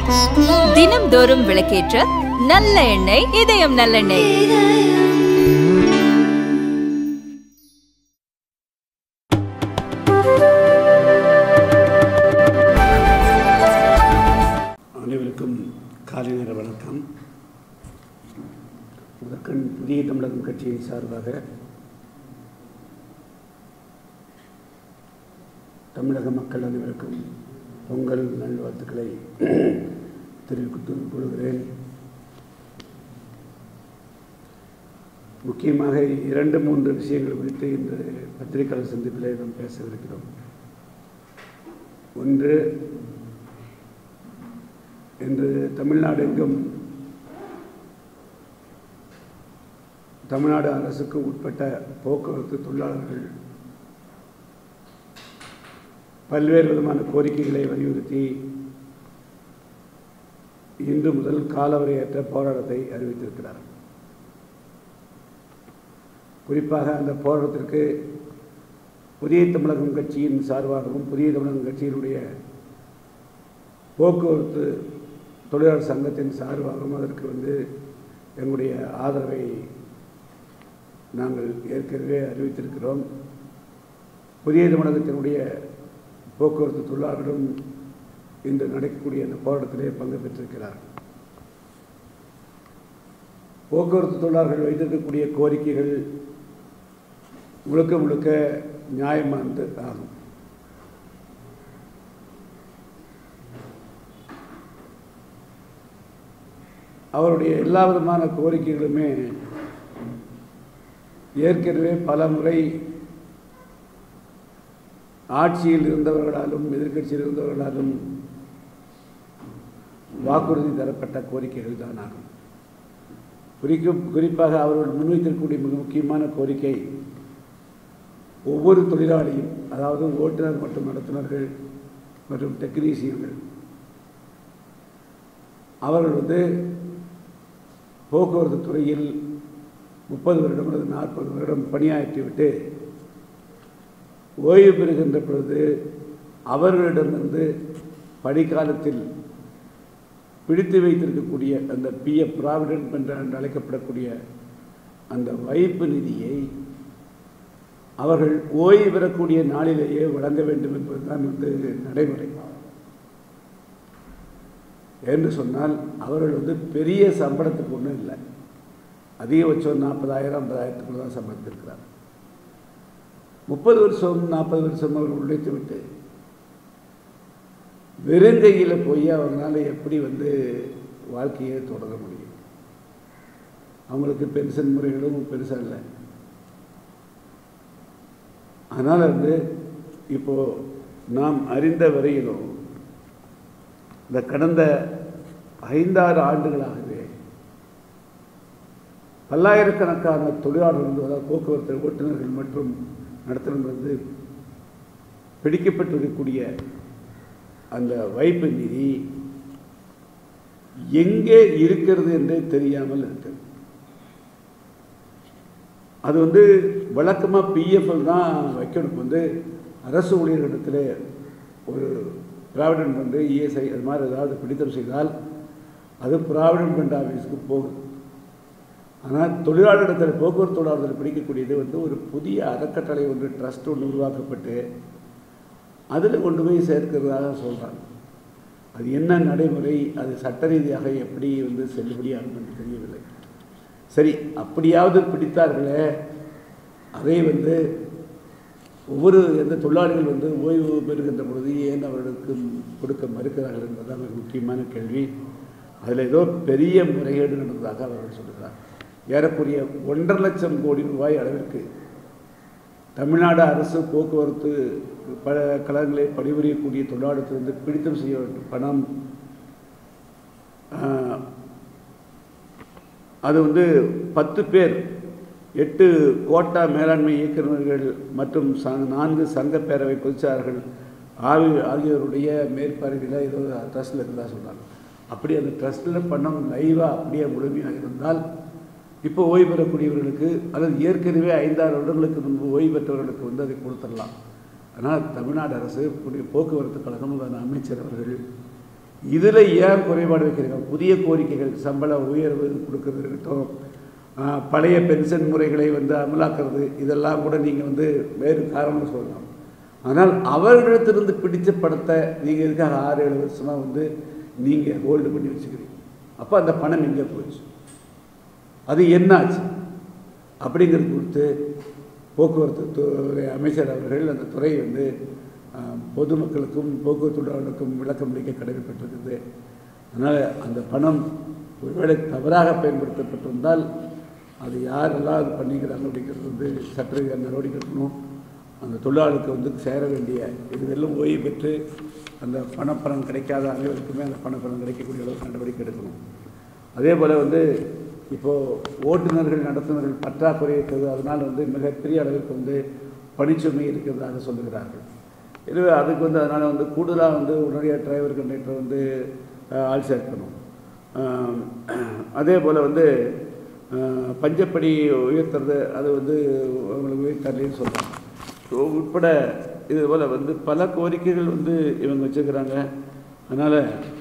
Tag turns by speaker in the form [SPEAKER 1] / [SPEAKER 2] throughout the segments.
[SPEAKER 1] தினம்தோறும் விளக்கேற்ற நல்ல எண்ணெய் இதயம் நல்லெண்ணெய்
[SPEAKER 2] அனைவருக்கும் காலை நேர வணக்கம் முதற்கண் புதிய தமிழகம் கட்சியின் சார்பாக தமிழக மக்கள் அனைவருக்கும் பொங்கல் நல்வாழ்த்துக்களை தெரிவித்துக் கொள்கிறேன் முக்கியமாக இரண்டு மூன்று விஷயங்கள் குறித்து இன்று பத்திரிகையாளர் சந்திப்பிலே நாம் பேசவிருக்கிறோம் ஒன்று இன்று தமிழ்நாடு எங்கும் தமிழ்நாடு அரசுக்கு உட்பட்ட போக்குவரத்து தொழிலாளர்கள் பல்வேறு விதமான கோரிக்கைகளை வலியுறுத்தி இன்று முதல் காலவரையற்ற போராட்டத்தை அறிவித்திருக்கிறார் குறிப்பாக அந்த போராட்டத்திற்கு புதிய தமிழகம் கட்சியின் சார்பாகவும் புதிய தமிழகம் கட்சியினுடைய போக்குவரத்து தொழிலாளர் சங்கத்தின் சார்பாகவும் அதற்கு வந்து எங்களுடைய ஆதரவை நாங்கள் ஏற்கனவே அறிவித்திருக்கிறோம் புதிய தமிழகத்தினுடைய போக்குவரத்து தொழிலாளர்களும் இன்று நடக்கக்கூடிய அந்த போராட்டத்திலே பங்கு பெற்றிருக்கிறார் போக்குவரத்து தொழிலாளர்கள் வைத்திருக்கக்கூடிய கோரிக்கைகள் முழுக்க முழுக்க நியாயமானது ஆகும் அவருடைய எல்லா விதமான கோரிக்கைகளுமே ஏற்கனவே பல முறை ஆட்சியில் இருந்தவர்களாலும் எதிர்க்கட்சியில் இருந்தவர்களாலும் வாக்குறுதி தரப்பட்ட கோரிக்கைகள் தான் ஆகும் குறிக்கும் குறிப்பாக அவர்கள் முன்வைத்திருக்கக்கூடிய மிக முக்கியமான கோரிக்கை ஒவ்வொரு தொழிலாளியும் அதாவது ஓட்டுநர் மற்றும் நடத்துனர்கள் மற்றும் டெக்னீசியன்கள் அவர்கள் வந்து போக்குவரத்து துறையில் முப்பது வருடம் அல்லது நாற்பது வருடம் பணியாற்றிவிட்டு ஓய்வு பெறுகின்ற பொழுது அவர்களிடமிருந்து பணிக்காலத்தில் பிடித்து வைத்திருக்கக்கூடிய அந்த பிஎஃப் ப்ராவிடென்ட் என்ற என்று அழைக்கப்படக்கூடிய அந்த வைப்பு நிதியை அவர்கள் ஓய்வு பெறக்கூடிய நாளிலேயே வழங்க வேண்டும் என்பதுதான் வந்து நடைமுறை என்று சொன்னால் அவர்கள் வந்து பெரிய சம்பளத்துக்கு ஒன்றும் இல்லை அதிகபட்சம் நாற்பதாயிரம் ஐம்பதாயிரத்துக்குள்ள தான் சம்பளத்திருக்கிறார் முப்பது வருஷம் நாற்பது வருஷம் அவர்கள் உழைத்து விட்டு வெறுங்கையில் போய் அவங்களால எப்படி வந்து வாழ்க்கையை தொடர முடியும் அவங்களுக்கு பென்ஷன் முறைகளும் பெருசாக இல்லை அதனால் வந்து இப்போது நாம் அறிந்த வரையிலும் இந்த கடந்த ஐந்தாறு ஆண்டுகளாகவே பல்லாயிரக்கணக்கான தொழிலாளர்கள் அதாவது போக்குவரத்து ஓட்டுநர்கள் மற்றும் நடத்துனர் வந்து பிடிக்கப்பட்டிருக்கக்கூடிய அந்த வைப்பு நிதி எங்கே இருக்கிறது என்றே தெரியாமல் இருக்கிறது அது வந்து வழக்கமாக பிஎஃப்எல் தான் வைக்கணும் வந்து அரசு ஊழியர்களிடத்தில் ஒரு ப்ராவிடன்ட் ஃபண்டு இஎஸ்ஐ அது மாதிரி ஏதாவது பிடித்தம் செய்தால் அது ப்ராவிடன்ட் ஃபண்ட் ஆஃபீஸுக்கு போகும் ஆனால் தொழிலாளரிடத்தில் போக்குவரத்து தொழிலாளர்கள் பிடிக்கக்கூடியது வந்து ஒரு புதிய அறக்கட்டளை ஒன்று ட்ரஸ்ட் ஒன்று உருவாக்கப்பட்டு அதில் கொண்டு போய் சேர்க்கிறதாக சொல்கிறாங்க அது என்ன நடைமுறை அது சட்ட ரீதியாக எப்படி வந்து செல்லுபடியாகும் என்று தெரியவில்லை சரி அப்படியாவது பிடித்தார்களே அதை வந்து ஒவ்வொரு எந்த தொழிலாளிகள் வந்து ஓய்வு பெறுகின்ற பொழுது ஏன் அவர்களுக்கு கொடுக்க மறுக்கிறார்கள் என்பதுதான் மிக முக்கியமான கேள்வி அதில் ஏதோ பெரிய முறைகேடு நடந்ததாக அவர்கள் சொல்கிறார் ஏறக்குறைய ஒன்றரை லட்சம் கோடி ரூபாய் அளவிற்கு தமிழ்நாடு அரசு போக்குவரத்து பல கழகங்களை பணிபுரியக்கூடிய தொழிலாளத்திலிருந்து பிடித்தம் செய்ய வேண்டும் பணம் அது வந்து பத்து பேர் எட்டு கோட்டா மேலாண்மை இயக்குநர்கள் மற்றும் சங் நான்கு சங்க பேரவை பொதுச்சாளர்கள் ஆவி ஆகியோருடைய மேற்பார்வையில் ஏதோ ட்ரஸ்ட்டில் இருந்தால் சொல்கிறாங்க அப்படி அந்த ட்ரஸ்ட்டில் பணம் லைவாக அப்படியே முழுமையாக இருந்தால் இப்போ ஓய்வு பெறக்கூடியவர்களுக்கு அல்லது ஏற்கனவே ஐந்தாறு வருடங்களுக்கு முன்பு ஓய்வு பெற்றவர்களுக்கு வந்து அதை கொடுத்துடலாம் ஆனால் தமிழ்நாடு அரசு புதிய போக்குவரத்து கழகம் அதன் அமைச்சர் அவர்கள் இதில் ஏன் குறைபாடு வைக்கிறீங்க புதிய கோரிக்கைகள் சம்பள உயர்வு கொடுக்கறது இருக்கட்டும் ஆஹ், பழைய பென்ஷன் முறைகளை வந்து அமலாக்குறது இதெல்லாம் கூட நீங்கள் வந்து வேறு காரணம் சொல்லலாம் ஆனால் அவர்களிடத்திலிருந்து பிடிச்ச படத்தை நீங்கள் எதுக்காக ஆறு ஏழு வருஷமாக வந்து நீங்கள் ஹோல்டு பண்ணி வச்சுக்கிறீங்க அப்போ அந்த பணம் எங்கே போச்சு அது என்னாச்சு அப்படிங்கிறது குறித்து போக்குவரத்து துறை அமைச்சர் அவர்கள் அந்த துறை வந்து ஆஹ், பொதுமக்களுக்கும் போக்குவரத்து தொழிலாளர்களுக்கும் விளக்கம் அளிக்க கடமைப்பட்டிருக்குது அதனால் அந்த பணம் ஒருவேளை தவறாக பயன்படுத்தப்பட்டிருந்தால் அது யாரெல்லாம் அது பண்ணிக்கிறாங்க அப்படிங்கிறது வந்து சட்ட ரீதியாக நடவடிக்கை எடுக்கணும் அந்த தொழிலாளருக்கு வந்து சேர வேண்டிய இதுவெல்லாம் ஓய்வு பெற்று அந்த பணப்பலன் கிடைக்காத அனைவருக்குமே அந்த பணப்பலன் கிடைக்கக்கூடிய அளவுக்கு நடவடிக்கை எடுக்கணும் அதே போல் வந்து இப்போது ஓட்டுநர்கள் நடத்துனர்கள் பற்றாக்குறை இருக்கிறது அதனால் வந்து மிகப்பெரிய அளவுக்கு வந்து பணிச்சுமை இருக்கிறதாக சொல்லுகிறார்கள் எனவே அதுக்கு வந்து அதனால் வந்து கூடுதலாக வந்து உடனடியாக டிரைவர் கண்டக்டர் வந்து அஹ், ஆள் சேர்க்கணும் அஹ், அதே போல் வந்து அஹ், பஞ்சப்படி உயர்த்துறது அது வந்து அவங்களுக்கு உயர்த்தரலன்னு சொல்கிறாங்க ஸோ உட்பட இது போல் வந்து பல கோரிக்கைகள் வந்து இவங்க வச்சுக்கிறாங்க அதனால்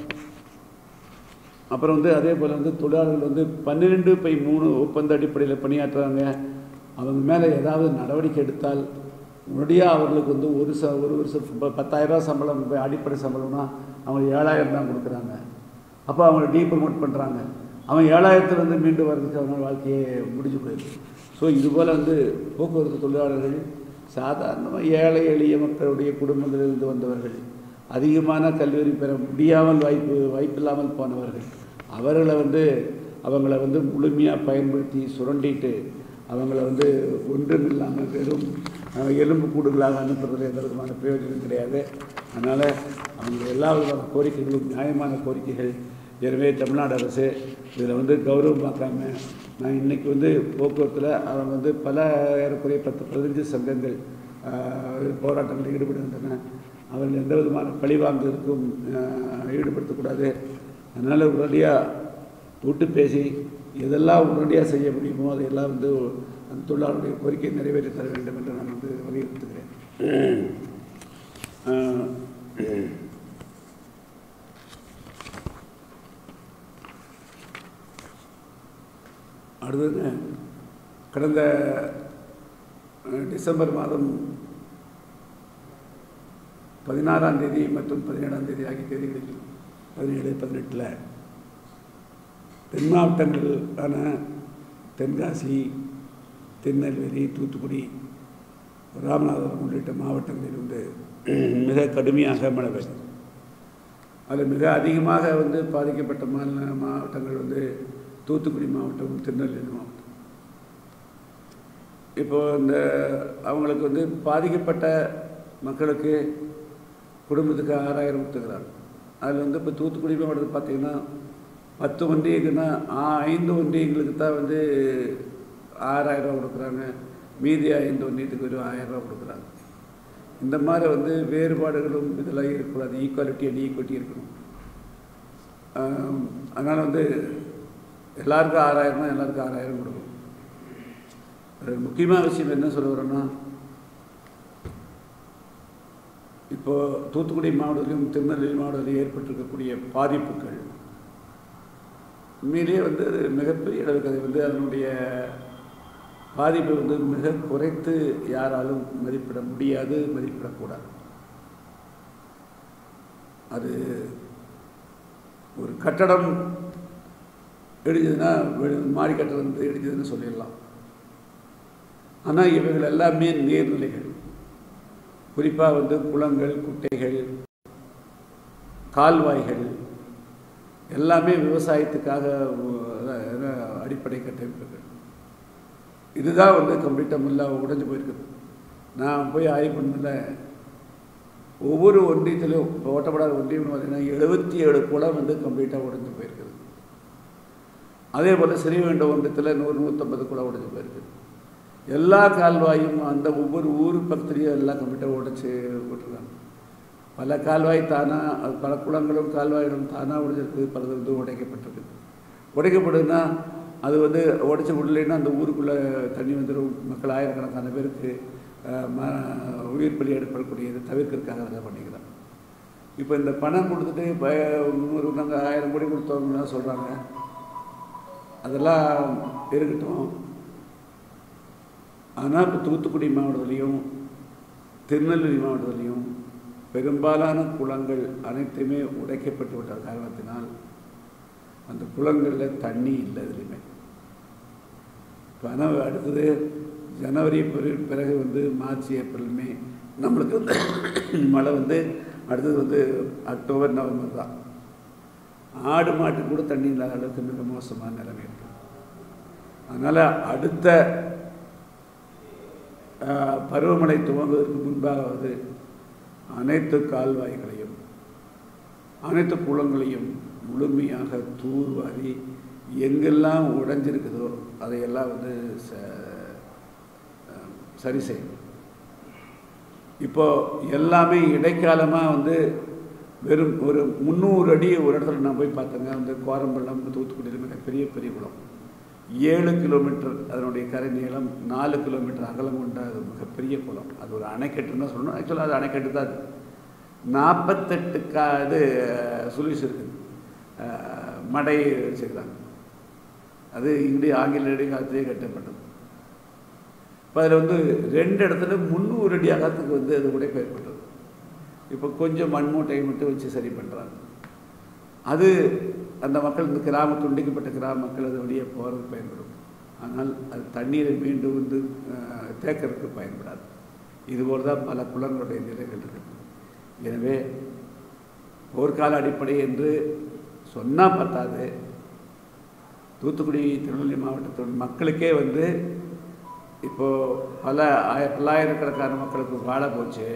[SPEAKER 2] அப்புறம் வந்து அதே போல் வந்து தொழிலாளர்கள் வந்து பன்னிரெண்டு பை மூணு ஒப்பந்த அடிப்படையில் பணியாற்றுறாங்க அவங்க மேலே ஏதாவது நடவடிக்கை எடுத்தால் உடனடியாக அவர்களுக்கு வந்து ஒரு ச ஒரு வருஷம் இப்போ பத்தாயிரரூபா சம்பளம் இப்போ அடிப்படை சம்பளம்னா அவங்க ஏழாயிரம் தான் கொடுக்குறாங்க அப்போ அவங்கள டீ ப்ரமோட் பண்ணுறாங்க அவன் ஏழாயிரத்துலேருந்து மீண்டு வர்றதுக்கு அவங்க வாழ்க்கையே முடிஞ்சு போயிடுது ஸோ இதுபோல் வந்து போக்குவரத்து தொழிலாளர்கள் சாதாரணமாக ஏழை எளிய மக்களுடைய குடும்பங்களிலிருந்து வந்தவர்கள் அதிகமான கல்லூரி பெற முடியாமல் வாய்ப்பு வாய்ப்பில்லாமல் போனவர்கள் அவர்களை வந்து அவங்கள வந்து முழுமையாக பயன்படுத்தி சுரண்டிட்டு அவங்கள வந்து ஒன்றும் இல்லாமல் வெறும் அஹ், எலும்பு கூடுகளாக அனுப்புறதுல எந்த விதமான பிரயோஜனம் கிடையாது அதனால் அவங்க எல்லா விதமான கோரிக்கைகளும் நியாயமான கோரிக்கைகள் எனவே தமிழ்நாடு அரசு இதில் வந்து கௌரவமாக்காம நான் இன்னைக்கு வந்து போக்குவரத்தில் அவங்க வந்து பல ஏறக்குறைய பத்து பதினஞ்சு சங்கங்கள் ஆஹ், போராட்டங்களில் ஈடுபடுகின்றன அவர்கள் எந்த விதமான பழிவாங்குவதற்கும் ஆஹ், ஈடுபடுத்தக்கூடாது அதனால் உடனடியாக விட்டு பேசி எதெல்லாம் உடனடியாக செய்ய முடியுமோ அதையெல்லாம் வந்து அந்த தொழிலாளருடைய கோரிக்கையை நிறைவேற்றி தர வேண்டும் என்று நான் வந்து வலியுறுத்துகிறேன் ஆஹ், அடுத்தது கடந்த அஹ், டிசம்பர் மாதம் பதினாறாம் தேதி மற்றும் பதினேழாம் தேதி ஆகிய தேதிகளில் பதினேழு பதினெட்டில் தென் மாவட்டங்களான தென்காசி திருநெல்வேலி தூத்துக்குடி ராமநாதபுரம் உள்ளிட்ட மாவட்டங்களில் வந்து மிக கடுமையாக மழை பெய்தது அதில் மிக அதிகமாக வந்து பாதிக்கப்பட்ட மாநில மாவட்டங்கள் வந்து தூத்துக்குடி மாவட்டம் திருநெல்வேலி மாவட்டம் இப்போ இந்த அவங்களுக்கு வந்து பாதிக்கப்பட்ட மக்களுக்கு குடும்பத்துக்கு ஆறாயிரம் கொடுத்துக்கிறாங்க அதில் வந்து இப்போ தூத்துக்குடி மாவட்டத்தில் பார்த்தீங்கன்னா பத்து ஒன்றியக்குன்னா ஆ- ஐந்து ஒன்றியங்களுக்கு தான் வந்து ஆறாயிரம் ரூபா கொடுக்குறாங்க மீதி ஐந்து ஒன்றியத்துக்கு வெறும் ஆயிரம் ரூபா கொடுக்குறாங்க இந்த மாதிரி வந்து வேறுபாடுகளும் இதெல்லாம் இருக்கக்கூடாது ஈக்குவாலிட்டி அண்ட் ஈக்குவிட்டி இருக்கணும் அதனால் வந்து எல்லாருக்கும் ஆறாயிரம்னா எல்லாருக்கும் ஆறாயிரம் கொடுக்கணும் அது முக்கியமான விஷயம் என்ன சொல்ல வரோன்னா இப்போ தூத்துக்குடி மாவட்டத்திலும் திருநெல்வேலி மாவட்டத்திலும் ஏற்பட்டிருக்கக்கூடிய பாதிப்புகள் உண்மையிலேயே வந்து அது மிகப்பெரிய அளவுக்கு அது வந்து அதனுடைய பாதிப்பை வந்து மிக குறைத்து யாராலும் மதிப்பிட முடியாது மதிப்பிடக்கூடாது அது ஒரு கட்டடம் இடிஞ்சதுன்னா வெ- மாடி கட்டடம் வந்து இடிஞ்சதுன்னு சொல்லிடலாம் ஆனால் இவைகள் எல்லாமே நீர்நிலைகள் குறிப்பாக வந்து குளங்கள் குட்டைகள் கால்வாய்கள் எல்லாமே விவசாயத்துக்காக அஹ், அஹ், அடிப்படை கட்டமைப்புகள் இதுதான் வந்து கம்ப்ளீட்டாக முல்லா உடைஞ்சு போயிருக்குது நான் போய் ஆய்வு பண்ணல ஒவ்வொரு ஒன்றியத்திலும் இப்போ ஓட்டப்படாத ஒன்றியம் பார்த்தீங்கன்னா எழுபத்தி ஏழு குளம் வந்து கம்ப்ளீட்டாக உடைஞ்சு போயிருக்குது அதே போல் ஸ்ரீவைண்ட ஒன்றியத்தில் நூறு நூற்றம்பது குளம் உடைஞ்சு போயிருக்குது எல்லா கால்வாயும் அந்த ஒவ்வொரு ஊர் பக்கத்துலேயும் எல்லாம் கம்ப்ளீட்டாக உடைச்சி விட்டுருக்காங்க பல கால்வாய் தானாக பல குளங்களும் கால்வாய்களும் தானாக உடைஞ்சிருக்கு பலது வந்து உடைக்கப்பட்டிருக்கு உடைக்கப்படுதுன்னா அது வந்து உடைச்சி விடலைன்னா அந்த ஊருக்குள்ளே தண்ணி வந்துடும் மக்கள் ஆயிரக்கணக்கான பேருக்கு அஹ், ம உயிர் பலி ஏற்படக்கூடியது தவிர்க்கிறதுக்காக அதை பண்ணிக்கிறாங்க இப்போ இந்த பணம் கொடுத்துட்டு இப்போ ஒரு நாங்கள் ஆயிரம் கோடி கொடுத்தோம்னா சொல்கிறாங்க அதெல்லாம் இருக்கட்டும் ஆனால் இப்போ தூத்துக்குடி மாவட்டத்துலேயும் திருநெல்வேலி மாவட்டத்திலையும் பெரும்பாலான குளங்கள் அனைத்துமே உடைக்கப்பட்டு விட்ட காரணத்தினால் அந்த குளங்களில் தண்ணி இல்லை எதுலையுமே பணம் அடுத்தது ஜனவரி பிறகு பிறகு வந்து மார்ச் ஏப்ரல் மே நம்மளுக்கு வந்து மழை வந்து அடுத்தது வந்து அக்டோபர் நவம்பர் தான் ஆடு மாட்டுக்கு கூட தண்ணி இல்லாத அளவுக்கு மிக மோசமான நிலைமை இருக்கு அதனால் அடுத்த ஆஹ், பருவமழை துவங்குவதற்கு முன்பாவது அனைத்து கால்வாய்களையும் அனைத்து குளங்களையும் முழுமையாக தூர்வாரி எங்கெல்லாம் உடைஞ்சிருக்குதோ அதையெல்லாம் வந்து ச- ஆஹ், சரி செய்யணும் இப்போ எல்லாமே இடைக்காலமாக வந்து வெறும் ஒரு முந்நூறு அடி ஒரு இடத்துல நான் போய் பார்த்தேங்க வந்து கோரம்பள்ளம் தூத்துக்குடியில் மிகப்பெரிய பெரிய குளம் ஏழு கிலோமீட்டர் அதனுடைய கரை நீளம் நாலு கிலோமீட்டர் அகலம் கொண்ட அது மிகப்பெரிய குளம் அது ஒரு அணைக்கட்டுன்னு தான் சொல்லணும் ஆக்சுவலாக அது அணைக்கட்டு தான் அது நாற்பத்தெட்டு கா இது சுலிஸ் இருக்குது அஹ், மடை வச்சுருக்காங்க அது இந்திய ஆங்கில காலத்திலே கட்டப்பட்டது இப்போ அதில் வந்து ரெண்டு இடத்துல முந்நூறு அடி அகலத்துக்கு வந்து அது உடைப்பு ஏற்பட்டது இப்போ கொஞ்சம் மண்மூட்டையை மட்டும் வச்சு சரி பண்ணுறாங்க அது அந்த மக்கள் இந்த கிராம துண்டிக்கப்பட்ட கிராம மக்கள் அது வழியே போகிறதுக்கு பயன்படும் ஆனால் அது தண்ணீரை மீண்டும் வந்து அஹ், தேக்கறதுக்கு பயன்படாது இதுபோல் தான் பல குளங்களுடைய நிலைகள் இருக்குது எனவே போர்க்கால அடிப்படை என்று சொன்னால் பத்தாது தூத்துக்குடி திருநெல்வேலி மாவட்டத்தோட மக்களுக்கே வந்து இப்போது பல ஆய பல்லாயிரக்கணக்கான மக்களுக்கு வாழை போச்சு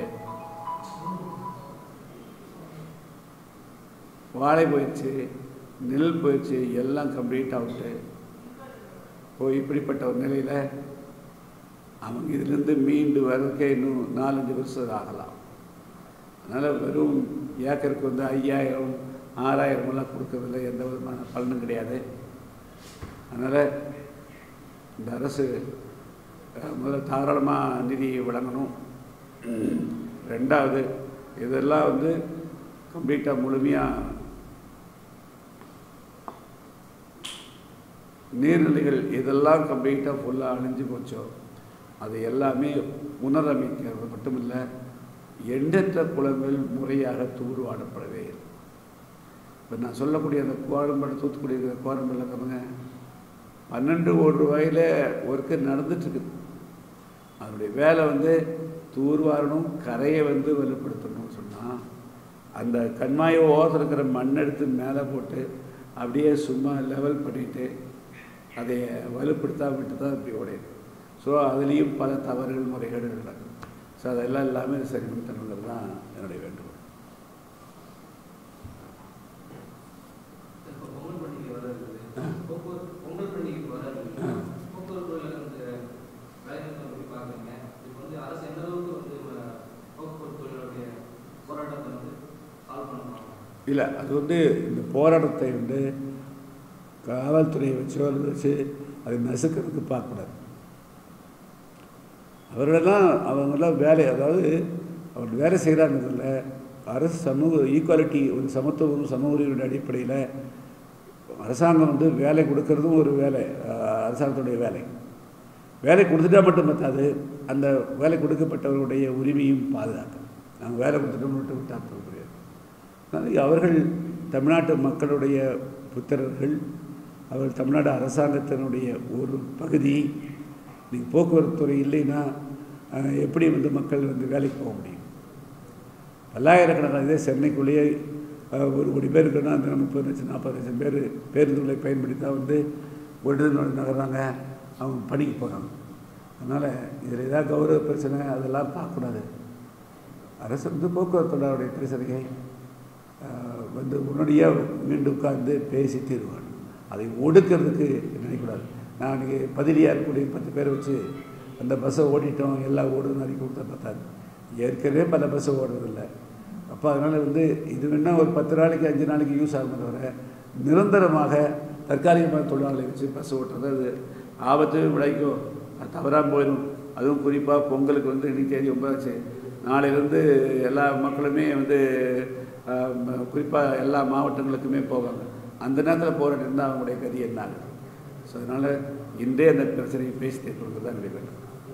[SPEAKER 2] வாழை போயிடுச்சு நெல் போயிடுச்சு எல்லாம் கம்ப்ளீட் அவுட்டு இப்போ இப்படிப்பட்ட ஒரு நிலையில் அவங்க இதிலேருந்து மீண்டு வர்றதுக்கே இன்னும் நாலஞ்சு வருஷம் ஆகலாம் அதனால் வெறும் ஏக்கருக்கு வந்து ஐயாயிரம் ஆறாயிரம் எல்லாம் கொடுக்கறதில்ல எந்த விதமான பலனும் கிடையாது அதனால் இந்த அரசு அஹ், முதல்ல தாராளமாக நிதி வழங்கணும் ரெண்டாவது இதெல்லாம் வந்து கம்ப்ளீட்டாக முழுமையாக நீர்நிலைகள் இதெல்லாம் கம்ப்ளீட்டாக ஃபுல்லாக அழிஞ்சு போச்சோ அது எல்லாமே புனரமைக்கிறது மட்டுமில்லை எண்ணற்ற குளங்கள் முறையாக தூர்வாடப்படவே இல்லை இப்போ நான் சொல்லக்கூடிய அந்த கோரம்பல் தூத்துக்குடி இருக்கிற கோரம்பல் இருக்கிறவங்க பன்னெண்டு கோடி ரூபாயில் ஒர்க்கு நடந்துட்டுருக்குது அதனுடைய வேலை வந்து தூர்வாரணும் கரையை வந்து வலுப்படுத்தணும்னு சொன்னால் அந்த கண்மாய ஓரத்தில் இருக்கிற மண் எடுத்து மேலே போட்டு அப்படியே சும்மா லெவல் பண்ணிட்டு அதை வலுப்படுத்தாம விட்டு தான் இப்படி உடையுது ஸோ அதுலேயும் பல தவறுகள் முறைகேடுகள் நடக்கும் ஸோ அதெல்லாம் எல்லாமே சரி பண்ணணுங்கிறது தான் என்னுடைய வேண்டுகோள்
[SPEAKER 3] இப்போ பொங்கல் பண்டிகை வர இருக்குது போக்குவரத்து பொங்கல் பண்டிகைக்கு வர இருக்குது
[SPEAKER 2] ஆ.
[SPEAKER 3] போக்குவரத்து இந்த வேலைநிறுத்தம் எப்படி பார்க்குறீங்க இப்போ வந்து அரசு எந்த அளவுக்கு வந்து அஹ், போக்குவரத்து தொழிலுடைய போராட்டத்தை வந்து சால்வ் பண்ணணும்
[SPEAKER 2] இல்லை அது வந்து இந்த போராட்டத்தை வந்து காவல்துறையை வச்சோ அல்லது வச்சு அதை நசுக்கிறதுக்கு பார்க்கக்கூடாது அவர்களெல்லாம் அவங்கெல்லாம் வேலை அதாவது அவர் வேலை செய்கிறாங்கிறதுல அரசு சமூக ஈக்குவாலிட்டி ஒரு சமத்துவம் சமூக உரிமையின் அடிப்படையில் அரசாங்கம் வந்து வேலை கொடுக்கறதும் ஒரு வேலை அஹ், அரசாங்கத்துடைய வேலை வேலை கொடுத்துட்டா மட்டும் பத்தாது அந்த வேலை கொடுக்கப்பட்டவர்களுடைய உரிமையும் பாதுகாக்கணும் நாங்கள் வேலை கொடுத்துட்டோம் மட்டும் விட்டால் போக முடியாது அதனால் அவர்கள் தமிழ்நாட்டு மக்களுடைய புத்திரர்கள் அவர்கள் தமிழ்நாடு அரசாங்கத்தினுடைய ஒரு பகுதி நீங்கள் போக்குவரத்து துறை இல்லைன்னா அஹ், எப்படி வந்து மக்கள் வந்து வேலைக்கு போக முடியும் பல்லாயிரக்கணக்கான இதே சென்னைக்குள்ளேயே அஹ், ஒரு கோடி பேர் இருக்குன்னா அந்த முப்பது லட்சம் நாற்பது லட்சம் பேர் பேருந்துகளை பயன்படுத்தி தான் வந்து ஒரு இடத்துல நகர்றாங்க அவங்க பணிக்கு போகிறாங்க அதனால் இதில் ஏதாவது கௌரவ பிரச்சனை அதெல்லாம் பார்க்கக்கூடாது அரசு வந்து போக்குவரத்து தொழிலாளருடைய பிரச்சனையை அஹ், வந்து உடனடியாக மீண்டும் உட்கார்ந்து பேசி தீர்வாங்க அதை ஒடுக்கிறதுக்கு நினைக்கக்கூடாது நான் அன்றைக்கி பதிலியாக இருக்கக்கூடிய பத்து பேரை வச்சு அந்த பஸ்ஸை ஓட்டிட்டோம் எல்லாம் ஓடுதுன்னு அறிக்கை கொடுத்தா பார்த்தாது ஏற்கனவே பல பஸ்ஸை ஓடுறதில்ல அப்போ அதனால் வந்து இது வேணா ஒரு பத்து நாளைக்கு அஞ்சு நாளைக்கு யூஸ் ஆகும் தவிர நிரந்தரமாக தற்காலிகமான தொழிலாளர்களை வச்சு பஸ் ஓட்டுறது அது ஆபத்து விளைக்கும் அது தவறாமல் போயிடும் அதுவும் குறிப்பாக பொங்கலுக்கு வந்து இன்னைக்கு தேதி ஒன்பதாச்சு நாளையிலேருந்து எல்லா மக்களுமே வந்து குறிப்பாக எல்லா மாவட்டங்களுக்குமே போவாங்க அந்த நேரத்தில் போராட்டம் தான் அவங்களுடைய கதி என்ன ஆகுது ஸோ அதனால் இன்றே அந்த பிரச்சனையை பேசி தீர்க்கிறது தான் நினைக்கிறேன்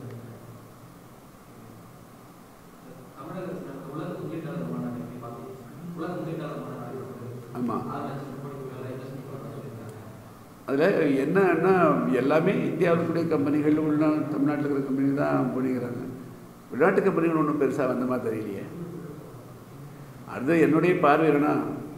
[SPEAKER 3] தமிழகத்தில் நடந்த உலக முதலீட்டாளர் மாநாடு எப்படி பார்க்குறீங்க? உலக முதலீட்டாளர் மாநாடு
[SPEAKER 2] ஆமா.
[SPEAKER 3] ஆறு லட்சம் கோடிக்கு மேல investment பண்ண சொல்லியிருக்காங்க.
[SPEAKER 2] அதில் என்னன்னா எல்லாமே இந்தியாவில் இருக்கக்கூடிய கம்பெனிகள் உள்ள தமிழ்நாட்டில் இருக்கிற கம்பெனி தான் பண்ணிக்கிறாங்க வெளிநாட்டு கம்பெனிகள் ஒன்றும் பெருசாக வந்த மாதிரி தெரியலையே அடுத்து என்னுடைய பார்வை என்னன்னா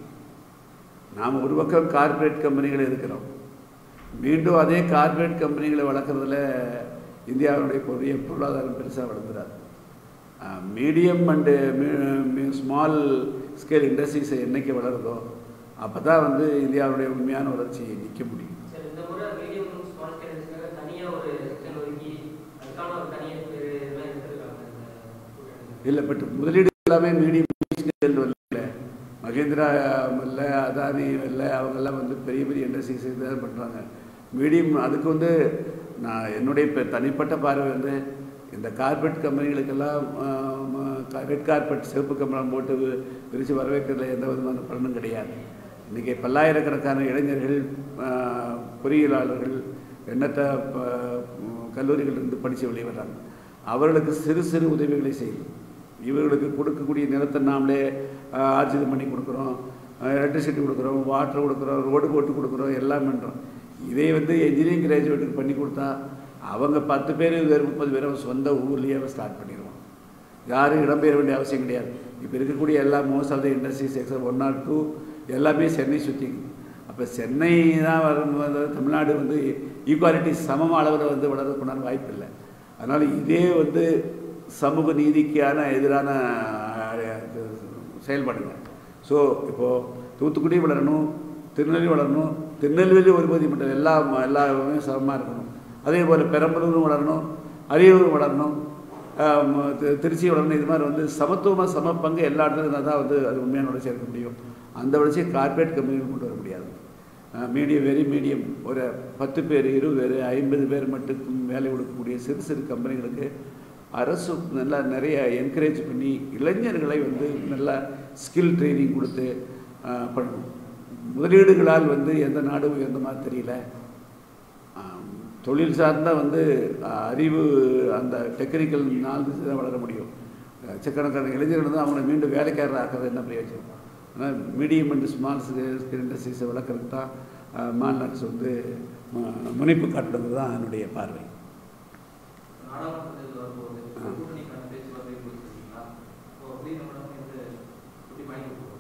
[SPEAKER 2] நாம் ஒரு பக்கம் கார்ப்பரேட் கம்பெனிகள் இருக்கிறோம் மீண்டும் அதே கார்ப்பரேட் கம்பெனிகளை வளர்க்குறதுல இந்தியாவுடைய பெரிய பொருளாதாரம் பெருசாக வளர்ந்துடாது medium and small scale industries என்னைக்கு வளருதோ அப்போ தான் வந்து இந்தியாவுடைய உண்மையான வளர்ச்சி நிற்க முடியும்
[SPEAKER 4] சரி இந்த முறை மீடியம் ஸ்மால் ஸ்கேல் தனியாக ஒரு செக்ஷன் ஒதுக்கி அதுக்கான ஒரு தனியாக இதெல்லாம் எடுத்துருக்காங்க இந்த கூட்டணியில்
[SPEAKER 2] இல்லை பட் முதலீடு எல்லாமே மீடியம் ஸ்கேல் வரல மகேந்திரா வரல அதானி வரல அவங்கெல்லாம் வந்து பெரிய பெரிய இண்டஸ்ட்ரீஸ் தான் பண்ணுறாங்க மீடியம் அதுக்கு வந்து நான் என்னுடைய பெ- தனிப்பட்ட பார்வை வந்து இந்த கார்பெட் கம்பெனிகளுக்கெல்லாம் ரெட் கார்பெட் சிவப்பு கம்பளம் போட்டு வி- விரித்து வரவேற்கிறதுல எந்த விதமான பலனும் கிடையாது இன்றைக்கி பல்லாயிரக்கணக்கான இளைஞர்கள் ஆஹ், பொறியியலாளர்கள் எண்ணற்ற ப- கல்லூரிகளிலிருந்து படித்து வெளியே வர்றாங்க அவர்களுக்கு சிறு சிறு உதவிகளை செய்யும் இவர்களுக்கு கொடுக்கக்கூடிய நிலத்தை நாமளே ஆஹ், ஆர்ஜிதம் பண்ணி கொடுக்குறோம் எலக்ட்ரிசிட்டி கொடுக்குறோம் வாட்டர் கொடுக்குறோம் ரோடு போட்டு கொடுக்குறோம் எல்லாம் பண்ணுறோம் இதே வந்து இன்ஜினியரிங் கிராஜுவேட்டுக்கு பண்ணி கொடுத்தா அவங்க பத்து பேர் வேறு முப்பது பேர் அவன் சொந்த ஊர்லேயே அவன் ஸ்டார்ட் பண்ணிடுவான் யாரும் இடம்பெயர வேண்டிய அவசியம் கிடையாது இப்போ இருக்கக்கூடிய எல்லா most of the industries except one or two எல்லாமே சென்னை சுற்றி அப்போ சென்னை தான் வரும்போது தமிழ்நாடு வந்து ஈக்குவாலிட்டி சம அளவில் வந்து வளர்றதுக்குண்டான வாய்ப்பு இல்லை அதனால் இதே வந்து சமூக நீதிக்கான எதிரான அஹ், செயல்பாடுங்க ஸோ இப்போது தூத்துக்குடி வளரணும் திருநெல்வேலி வளரணும் திருநெல்வேலி ஒரு பகுதி மட்டும் எல்லா எல்லாமே சமமாக இருக்கணும் அதே போல் பெரம்பலூரும் வளரணும் அரியலூரும் வளரணும் ஆம், தி- திருச்சி வளரணும் இது மாதிரி வந்து சமத்துவமாக சம பங்கு எல்லா இடத்துலையும் இருந்தால் தான் வந்து அது உண்மையான வளர்ச்சி இருக்க முடியும் அந்த வளர்ச்சியை கார்ப்பரேட் கம்பெனிகள் கொண்டு வர முடியாது மீடியம் வெரி மீடியம் ஒரு பத்து பேர் இருபது பேர் ஐம்பது பேர் மட்டும் வேலை கொடுக்கக்கூடிய சிறு சிறு கம்பெனிகளுக்கு அரசு நல்லா நிறைய என்கரேஜ் பண்ணி இளைஞர்களை வந்து நல்லா ஸ்கில் ட்ரைனிங் கொடுத்து ஆஹ், பண்ணணும் முதலீடுகளால் வந்து எந்த நாடு உயர்ந்த மாதிரி தெரியல ஆம், தொழில் சார்ந்த வந்து அஹ், அறிவு அந்த டெக்னிக்கல் நாலேஜ் தான் வளர முடியும் லட்சக்கணக்கான இளைஞர்கள் வந்து அவங்கள மீண்டும் வேலைக்காரர் ஆக்கிறது என்ன பிரயோஜனம் ஆனால் மீடியம் அண்ட் ஸ்மால் ஸ்கேல் இண்டஸ்ட்ரீஸை வளர்க்குறது தான் அஹ், மாநில அரசு வந்து ம- முனைப்பு காட்டுறது தான் என்னுடைய பார்வை
[SPEAKER 3] நாடாளுமன்ற தேர்தல் வரும்போது
[SPEAKER 2] ஆ.
[SPEAKER 3] கூட்டணிக்கான பேச்சுவார்த்தை கொடுத்துருக்கீங்களா இப்போ புதிய தமிழகம் வந்து எப்படி பயணிக்க போகுது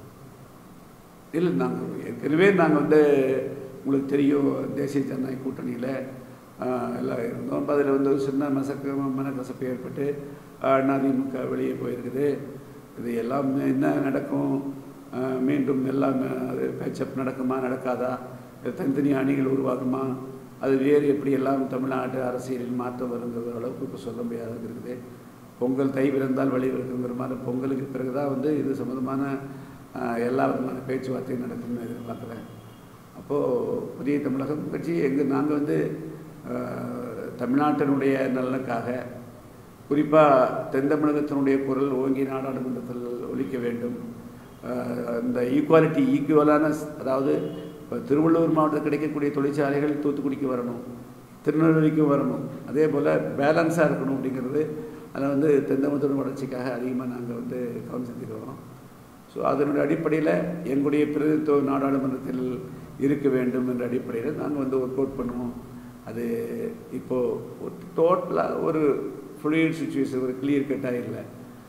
[SPEAKER 2] இல்லை நாங்கள் ஏற்கனவே நாங்கள் வந்து உங்களுக்கு தெரியும் தேசிய ஜனநாயக கூட்டணியில் எல்லாம் இருந்தோம் அதில் வந்து ஒரு சின்ன மசக்க மனக்கசப்பு ஏற்பட்டு ஆஹ், அதிமுக வெளியே போயிருக்குது இது எல்லாம் என்ன நடக்கும் ஆஹ், மீண்டும் எல்லாம் அது பேச்சப் நடக்குமா நடக்காதா இது தனித்தனி அணிகள் உருவாகுமா அது வேறு எப்படி எல்லாம் தமிழ்நாட்டு அரசியலில் மாற்றம் வருங்கிற அளவுக்கு இப்போ சொல்ல முடியாத இருக்குது பொங்கல் தை பிறந்தால் வழி இருக்குங்கிற மாதிரி பொங்கலுக்கு பிறகு தான் வந்து இது சம்மந்தமான ஆஹ், எல்லா விதமான பேச்சுவார்த்தையும் நடக்கும்னு எதிர்பார்க்குறேன் அப்போது புதிய தமிழகம் கட்சி எங்கள் நாங்கள் வந்து ஆஹ், தமிழ்நாட்டினுடைய நலனுக்காக குறிப்பாக தென் தமிழகத்தினுடைய குரல் ஓங்கி நாடாளுமன்றத்தில் ஒலிக்க வேண்டும் ஆஹ், இந்த ஈக்குவாலிட்டி ஈக்குவலான ஸ்- அதாவது இப்போ திருவள்ளூர் மாவட்டத்தில் கிடைக்கக்கூடிய தொழிற்சாலைகள் தூத்துக்குடிக்கு வரணும் திருநெல்வேலிக்கும் வரணும் அதே போல் பேலன்ஸாக இருக்கணும் அப்படிங்கிறது அதில் வந்து தென் தமிழகத்தோட வளர்ச்சிக்காக அதிகமாக நாங்கள் வந்து கவனம் செலுத்திக்கிறோம் ஸோ அதனுடைய அடிப்படையில் எங்களுடைய பிரதித்துவ நாடாளுமன்றத்தில் இருக்க வேண்டும் என்ற அடிப்படையில் நாங்கள் வந்து ஒர்க் அவுட் பண்ணுவோம் அது இப்போது ஒரு டோட்டலாக ஒரு ஃப்ளூயிட் சுச்சுவேஷன் ஒரு கிளியர் கட்டாக இல்லை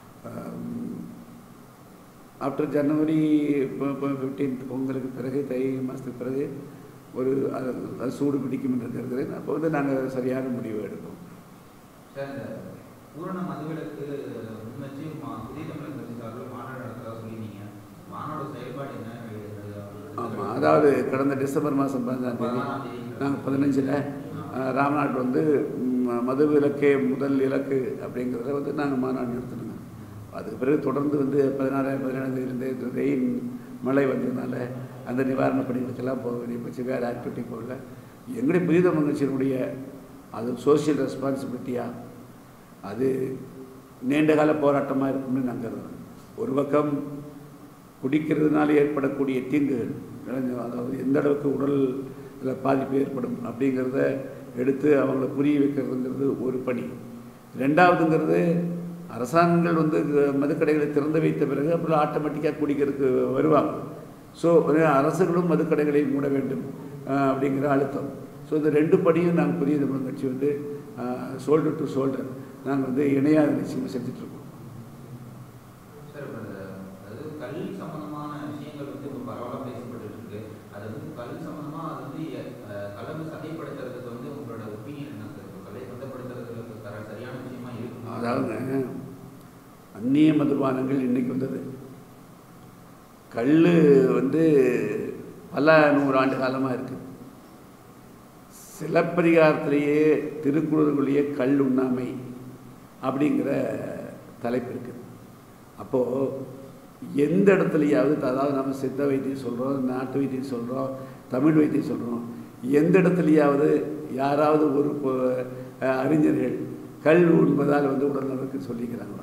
[SPEAKER 2] ஆஃப்டர் ஜனவரி ஃபிஃப்டீன்த் பொங்கலுக்கு பிறகு தை மாதத்துக்கு பிறகு ஒரு அது அது சூடு பிடிக்கும் என்று கருதுகிறேன் அப்போ வந்து நாங்கள் சரியான முடிவு எடுப்போம்
[SPEAKER 5] சார் இந்த பூரண மதுவிலக்கு முன்வச்சு மா- புதிய தமிழக கட்சி சார்பில் மாநாடு நடத்துறதா சொல்லியிருந்தீங்க மாநாடு செயல்பாடு என்ன
[SPEAKER 2] ஆமாம் அதாவது கடந்த டிசம்பர் மாதம் பதினஞ்சாம் தேதி
[SPEAKER 5] பதினாறாம் தேதி.
[SPEAKER 2] நாங்கள் பதினஞ்சில் ராம்நாட் வந்து ம், மது விலக்கே முதல் இலக்கு அப்படிங்கிறத வந்து நாங்கள் மாநாடு நடத்தினோங்க அதுக்கு பிறகு தொடர்ந்து வந்து பதினாறு பதினேழாம் தேதியிலேருந்து ரெயின் மழை வந்ததுனால அந்த நிவாரண பணிகளுக்கெல்லாம் போக வேண்டிய போச்சு வேறு ஆக்டிவிட்டி போகல எங்களுடைய புதிய மகிழ்ச்சியினுடைய அது சோஷியல் ரெஸ்பான்சிபிலிட்டியாக அது நீண்டகால போராட்டமாக இருக்கும்னு நான் கருதுறேன் ஒரு பக்கம் குடிக்கிறதுனால ஏற்படக்கூடிய தீங்குகள் இளைஞ- அதாவது எந்த அளவுக்கு உடல்ல பாதிப்பு ஏற்படும் அப்படிங்கிறத எடுத்து அவங்கள புரிய வைக்கிறதுங்கிறது ஒரு பணி ரெண்டாவதுங்கிறது அரசாங்கங்கள் வந்து க- மதுக்கடைகளை திறந்து வைத்த பிறகு அப்புறம் ஆட்டோமேட்டிக்காக குடிக்கிறதுக்கு வருவாங்க ஸோ அரசுகளும் மதுக்கடைகளை மூட வேண்டும் அஹ், அப்படிங்கிற அழுத்தம் ஸோ இந்த ரெண்டு படியும் நாங்கள் புதிய தமிழ் கட்சி வந்து ஷோல்டர் டு ஷோல்டர் நாங்கள் வந்து இணையாக நிச்சயமாக செஞ்சுட்ருக்கோம்
[SPEAKER 5] சார் இப்போ இந்த அதாவது கல் சம்பந்தமான விஷயங்கள் வந்து இப்போ பரவலாக பேசப்பட்டு இருக்கு அது வந்து கல் சம்பந்தமா அது வந்து அஹ், கலந்து சதைப்படுத்துறதுக்கு வந்து உங்களோட ஒப்பீனியன் என்ன சார் இப்போ கல்லை சந்தைப்படுத்துறதுக்கு தர சரியான விஷயமா இருக்குமா
[SPEAKER 2] அதாவது அந்நிய மதுபானங்கள் இன்னைக்கு வந்தது கல் வந்து பல நூறாண்டு காலமாக இருக்குது சிலப்பதிகாரத்திலேயே திருக்குறளுக்குள்ளேயே கல் உண்ணாமை அப்படிங்கிற தலைப்பு இருக்குது அப்போது எந்த இடத்துலையாவது அதாவது நம்ம சித்த வைத்தியம் சொல்கிறோம் நாட்டு வைத்தியம் சொல்கிறோம் தமிழ் வைத்தியம் சொல்கிறோம் எந்த இடத்துலையாவது யாராவது ஒரு பொ- அஹ் அறிஞர்கள் கல் உண்பதால் வந்து உடல்நலக்கு சொல்லிக்கிறாங்களா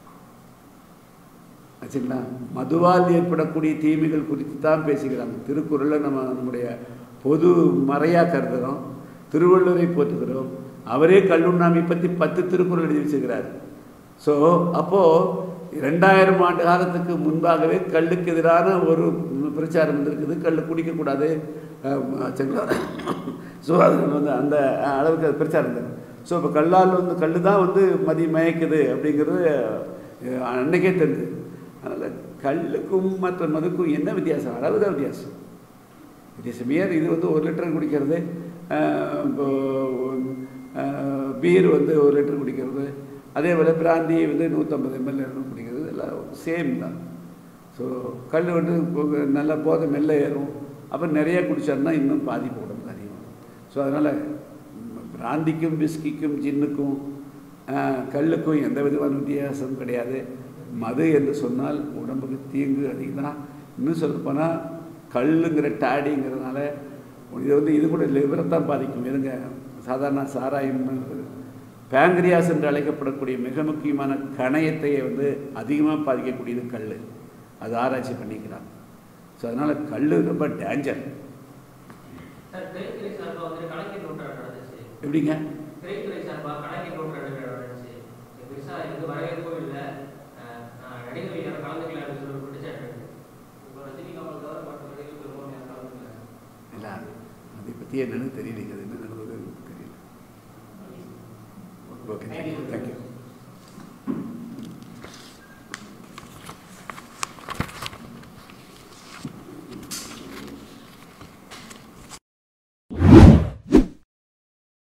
[SPEAKER 2] ஆச்சுங்களா மதுவால் ஏற்படக்கூடிய தீமைகள் குறித்து தான் பேசுகிறாங்க திருக்குறளில் நம்ம நம்முடைய பொது மறையாக கருதுகிறோம் திருவள்ளுவரை போற்றுகிறோம் அவரே கல்லுண்ணாமை பற்றி பத்து திருக்குறள் எழுதி வச்சுக்கிறார் ஸோ அப்போது ரெண்டாயிரம் ஆண்டு காலத்துக்கு முன்பாகவே கல்லுக்கு எதிரான ஒரு பிரச்சாரம் வந்திருக்குது கல் குடிக்கக்கூடாது அஹ், ஆச்சுங்களா ஸோ அது வந்து அந்த அளவுக்கு அது பிரச்சாரம் இருந்தது ஸோ இப்போ கல்லால் வந்து கல் தான் வந்து மதி மயக்குது அப்படிங்கிறது அஹ், அன்னைக்கே தெரிஞ்சு அதனால் கல்லுக்கும் மற்ற மதுக்கும் என்ன வித்தியாசம் அளவு தான் வித்தியாசம் வித்தியாசமே இது வந்து ஒரு லிட்டர் குடிக்கிறது அஹ், இப்போ அஹ், பீர் வந்து ஒரு லிட்டர் குடிக்கிறது அதே போல் பிராந்தி வந்து நூற்றம்பது எம்எல் குடிக்கிறது எல்லாம் சேம் தான் ஸோ கல் வந்து கொ- நல்லா போதை மெல்ல ஏறும் அப்புறம் நிறைய குடிச்சாருன்னா இன்னும் பாதிப்பு உடம்புக்கு அதிகம் ஸோ அதனால் பிராந்திக்கும் பிஸ்கிக்கும் ஜின்னுக்கும் ஆஹ், கல்லுக்கும் எந்த விதமான வித்தியாசமும் கிடையாது மது என்று சொன்னால் உடம்புக்கு தீங்கு அதிகம் தான் இன்னும் சொல்லப்போனால் கல்லுங்கிற டாடிங்கிறதுனால இது வந்து இது கூட லிவரை தான் பாதிக்கும் எதுங்க சாதாரண சாராயம் பேங்க்ரியாஸ் என்று அழைக்கப்படக்கூடிய மிக முக்கியமான கணையத்தை வந்து அதிகமாக பாதிக்கக்கூடியது கல் அது ஆராய்ச்சி பண்ணிக்கிறாங்க ஸோ அதனால் கல் ரொம்ப டேஞ்சர்
[SPEAKER 4] சார் திரைத்துறை சார்பாக வந்து கணக்கின் நூற்றாண்டு நடந்துச்சு
[SPEAKER 2] எப்படிங்க
[SPEAKER 4] திரைத்துறை சார்பாக கணக்கின் நூற்றாண்டு நடந்துச்சு பெருசா இது வரவேற்பும் இல்லை அஹ், நான் நடிகர்கள் யாரும் கலந்துக்கல அப்படின்னு சொல்லி பிடிச்சாரு
[SPEAKER 3] இப்போ ரஜினி கமல் தவிர மற்ற நடிகர்கள் பெரும்பான்மையாக கலந்துக்கிறாங்க
[SPEAKER 2] இல்லை அதை பற்றி என்னன்னு தெரியலைங்க அது என்ன நடந்தது